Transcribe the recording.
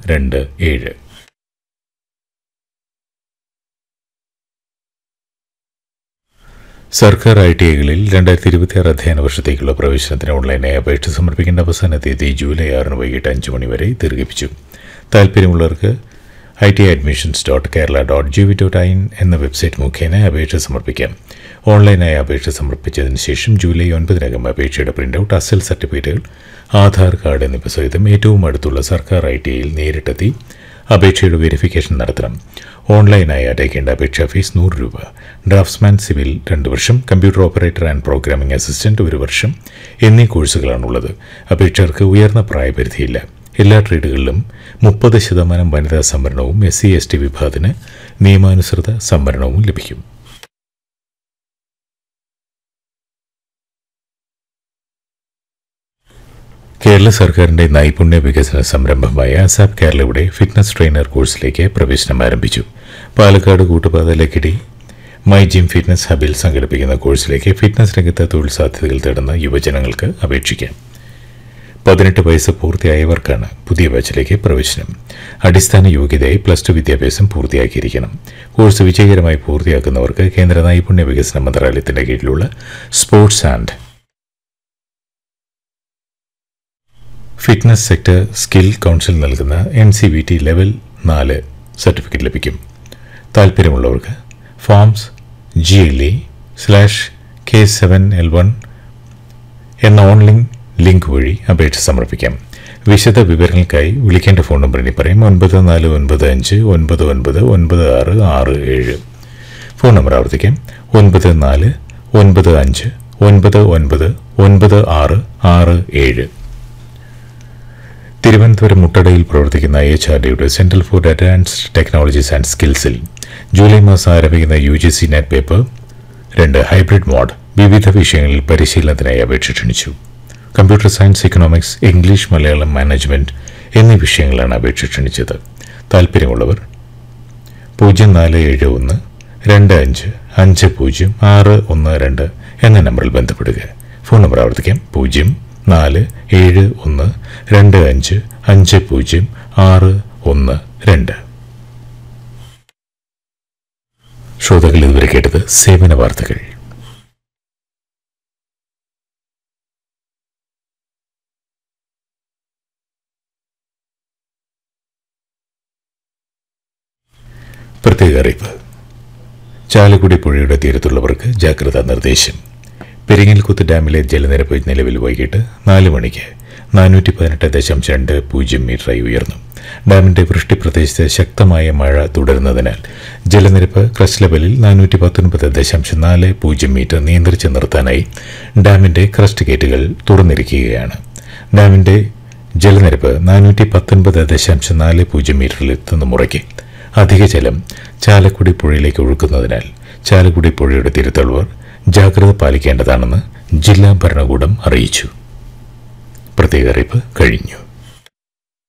രണ്ട് ഏഴ് സർക്കാർ ഐ ടി ഐകളിൽ രണ്ടായിരത്തി ഇരുപത്തിയാറ് അധ്യയന വർഷത്തേക്കുള്ള പ്രവേശനത്തിന് ഓൺലൈനായി അപേക്ഷ സമർപ്പിക്കേണ്ട അവസാന തീയതി ജൂലൈ ആറിന് വൈകിട്ട് അഞ്ച് മണി വരെ ദീർഘിപ്പിച്ചു താൽപ്പര്യമുള്ളവർക്ക് I T admissions dot Kerala dot G V dot in എന്ന വെബ്സൈറ്റ് മുഖേന അപേക്ഷ സമർപ്പിക്കാം ഓൺലൈനായി അപേക്ഷ സമർപ്പിച്ചതിന് ശേഷം ജൂലൈ ഒൻപതിനകം അപേക്ഷയുടെ പ്രിൻ്റൗട്ട് അസൽ സർട്ടിഫിക്കറ്റുകൾ ആധാർ കാർഡ് എന്നിവ സഹിതം ഏറ്റവും അടുത്തുള്ള സർക്കാർ ഐ ടി ഐയിൽ നേരിട്ടെത്തി അപേക്ഷയുടെ വെരിഫിക്കേഷൻ നടത്തണം ഓൺലൈനായി അടയ്ക്കേണ്ട അപേക്ഷാ ഫീസ് നൂറ് രൂപ ഡ്രാഫ്റ്റ്സ്മാൻ സിവിൽ രണ്ട് വർഷം computer operator and programming assistant ഒരു വർഷം എന്നീ കോഴ്സുകളാണുള്ളത് അപേക്ഷകർക്ക് ഉയർന്ന പ്രായപരിധിയില്ല എല്ലാ ട്രേഡുകളിലും മുപ്പത് ശതമാനം വനിതാ സംവരണവും എസ് സി എസ് ടി വിഭാഗത്തിന് നിയമാനുസൃത സംവരണവും ലഭിക്കും കേരള സർക്കാരിന്റെ നൈപുണ്യ വികസന സംരംഭമായ അസാപ് കേരളയുടെ ഫിറ്റ്നസ് ട്രെയിനർ കോഴ്സിലേക്ക് പ്രവേശനം ആരംഭിച്ചു Palakkad Koottupatha Lakkidi My Gym Fitness ഹബിൽ സംഘടിപ്പിക്കുന്ന കോഴ്സിലേക്ക് ഫിറ്റ്നസ് രംഗത്ത് തൊഴിൽ സാധ്യതകൾ തേടുന്ന യുവജനങ്ങൾക്ക് അപേക്ഷിക്കാം പതിനെട്ട് വയസ്സ് പൂർത്തിയായവർക്കാണ് പുതിയ ബാച്ചിലേക്ക് പ്രവേശനം അടിസ്ഥാന യോഗ്യതയായി പ്ലസ് ടു വിദ്യാഭ്യാസം പൂർത്തിയാക്കിയിരിക്കണം കോഴ്സ് വിജയകരമായി പൂർത്തിയാക്കുന്നവർക്ക് കേന്ദ്ര നൈപുണ്യ വികസന മന്ത്രാലയത്തിന്റെ കീഴിലുള്ള sports and fitness sector skill council നൽകുന്ന N C V T level നാല് സർട്ടിഫിക്കറ്റ് ലഭിക്കും താൽപ്പര്യമുള്ളവർക്ക് forms G L E slash K seven L one എന്ന ഓൺലൈൻ ലിങ്ക് വഴി അപേക്ഷ സമർപ്പിക്കാം വിശദ വിവരങ്ങൾക്കായി വിളിക്കേണ്ട ഫോൺ നമ്പർ ഇനി പറയും ഒൻപത് നാല് ഒൻപത് അഞ്ച് ഒൻപത് ഒൻപത് ഒൻപത് ആറ് ആറ് ഏഴ് ഫോൺ നമ്പർ ആവർത്തിക്കാം ഒൻപത് നാല് ഒൻപത് അഞ്ച് ഒൻപത് ഒൻപത് ഒൻപത് ആറ് ആറ് ഏഴ് തിരുവനന്തപുരം മുട്ടടയിൽ പ്രവർത്തിക്കുന്ന എച്ച് ആർ ഡിയുടെ centre for advanced technologies and സ്കിൽസിൽ ജൂലൈ മാസം ആരംഭിക്കുന്ന U G C NET paper രണ്ട് ഹൈബ്രിഡ് മോഡ് വിവിധ വിഷയങ്ങളിൽ പരിശീലനത്തിനായി അപേക്ഷ ക്ഷണിച്ചു computer science economics English Malayalam management എന്നീ വിഷയങ്ങളാണ് അപേക്ഷ ക്ഷണിച്ചത് താൽപ്പര്യമുള്ളവർ പൂജ്യം നാല് ഏഴ് ഒന്ന് രണ്ട് അഞ്ച് അഞ്ച് പൂജ്യം ആറ് ഒന്ന് രണ്ട് എന്ന നമ്പറിൽ ബന്ധപ്പെടുക ഫോൺ നമ്പർ ആവർത്തിക്കാം പൂജ്യം നാല് ഏഴ് ഒന്ന് രണ്ട് അഞ്ച് അഞ്ച് പൂജ്യം ആറ് ഒന്ന് രണ്ട് ശ്രോതാക്കൾ ഇതുവരെ കേട്ടത് സേവന വാർത്തകൾ പ്രത്യേക അറിയിപ്പ് ചാലക്കുടി പുഴയുടെ തീരത്തുള്ളവർക്ക് ജാഗ്രതാ നിർദ്ദേശം പെരിങ്ങൽകുത്ത് ഡാമിലെ ജലനിരപ്പ് നിലവിൽ വൈകിട്ട് നാല് മണിക്ക് നാനൂറ്റി പതിനെട്ട് ദശാംശം രണ്ട് പൂജ്യം മീറ്ററായി ഉയർന്നു ഡാമിന്റെ വൃഷ്ടി പ്രദേശത്ത് ശക്തമായ മഴ തുടരുന്നതിനാൽ ജലനിരപ്പ് ക്രസ്റ്റ് ലെവലിൽ നാനൂറ്റി പത്തൊൻപത് ദശാംശം നാല് പൂജ്യം മീറ്റർ നിയന്ത്രിച്ച് നിർത്താനായി ഡാമിന്റെ ക്രസ്റ്റ് ഗേറ്റുകൾ തുറന്നിരിക്കുകയാണ് ഡാമിന്റെ ജലനിരപ്പ് നാനൂറ്റി പത്തൊൻപത് ദശാംശം നാല് പൂജ്യം മീറ്ററിൽ എത്തുന്ന മുറയ്ക്ക് അധിക ജലം ചാലക്കുടി പുഴയിലേക്ക് ഒഴുക്കുന്നതിനാൽ ചാലക്കുടി പുഴയുടെ തീരത്തുള്ളവർ ജാഗ്രത പാലിക്കേണ്ടതാണെന്ന് ജില്ലാ ഭരണകൂടം അറിയിച്ചു പ്രത്യേക അറിയിപ്പ് കഴിഞ്ഞു